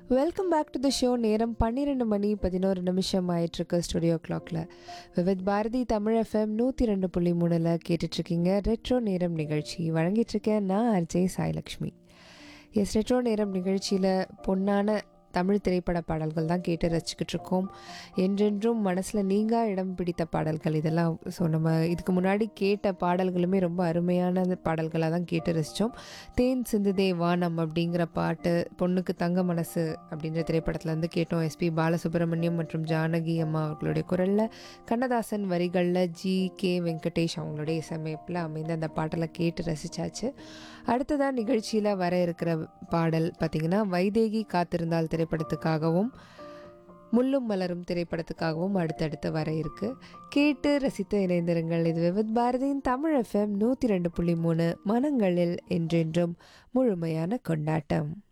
welcome back to the show நேரம் பன்னிரெண்டு மணி பதினோரு நிமிஷம் ஆயிட்டிருக்கு ஸ்டுடியோ கிளாக்ல விவித் பாரதி தமிழ் எஃப்எம் நூற்றி ரெண்டு புள்ளி மூணில் கேட்டுட்ருக்கீங்க ரெட்ரோ நேரம் நிகழ்ச்சி வழங்கிட்டுருக்கேன் நான் அர்ஜய் சாய்லக்ஷ்மி எஸ் ரெட்ரோ நேரம் நிகழ்ச்சியில் பொன்னான தமிழ் திரைப்பட பாடல்கள் தான் கேட்டு ரசிச்சுக்கிட்டு இருக்கோம் என்றென்றும் மனசில் நீங்கா இடம் பிடித்த பாடல்கள் இதெல்லாம் ஸோ நம்ம இதுக்கு முன்னாடி கேட்ட பாடல்களுமே ரொம்ப அருமையான பாடல்களாக தான் கேட்டு ரசித்தோம் தேன் சிந்துதே வானம் அப்படிங்கிற பாட்டு பொண்ணுக்கு தங்க மனசு அப்படின்ற திரைப்படத்துல இருந்து கேட்டோம் எஸ்பி பாலசுப்ரமணியம் மற்றும் ஜானகி அம்மா அவர்களுடைய குரலில் கண்ணதாசன் வரிகளில் ஜி கே வெங்கடேஷ் அவங்களுடைய இசையமைப்பில் அமைந்த அந்த பாட்டலை கேட்டு ரசித்தாச்சு அடுத்ததான் நிகழ்ச்சியில் வர இருக்கிற பாடல் பார்த்திங்கன்னா வைதேகி காத்திருந்தால் திரைப்படத்துக்காகவும் முள்ளும் மலரும் திரைப்படத்துக்காகவும் அடுத்தடுத்து வர இருக்கு கேட்டு ரசித்து இணைந்திருங்கள் இது விவித் பாரதியின் தமிழ் எஃப்எம் நூற்றி ரெண்டு புள்ளி மூணு மனங்களில் என்றென்றும் முழுமையான கொண்டாட்டம்